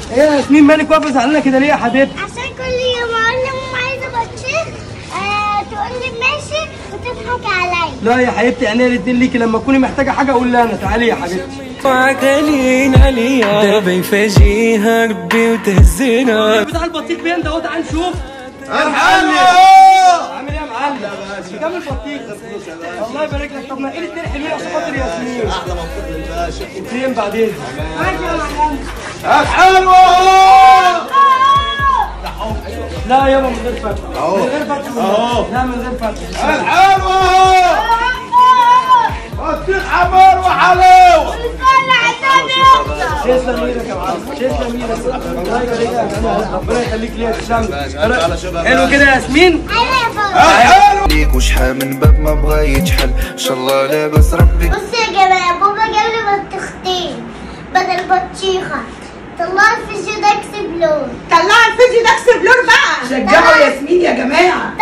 ايه يا ياسمين مالك واقفه زعلانه كده ليه يا حبيبتي عشان كل يوم اقول لماما عايزه بطيخ آه تقول لي ماشي وتضحك عليا لا يا حبيبتي عينيا الاتنين ليكي لما تكوني محتاجه حاجه قول لي انا تعالي يا حبيبتي عقلين عليا دربي فجيها ربي وتهزنا بتاع البطيخ فين ده اهو تعال نشوف الحلوة عامل ايه يا معلم؟ كام البطيخ؟ الله يبارك لك طب نقي لي اتنين حلوين عشان خاطر ياسمين احلى مبروك للباشا اتنين بعدين الحلوة لا يابا من غير فتح أهو. من غير فتح أهو. لا من غير فتح الحلوة بطيخ حمار وحلاوة تسلم ايدك يا معلم تسلم ايدك الله يبارك لك ربنا يخليك ليا تسلم تعالى شوف يا حلو كده يا ياسمين ايوه يا بابا الحلوة ليك وشحال من باب ما بغى يجحل ان شاء الله لابس ربي بص يا جماعه بابا جاب لي بطيختين بدل بطيخه طلعت في جدك بلون طلعي الفيديو ده اكسب لور بقى شجعوا ياسمين يا جماعه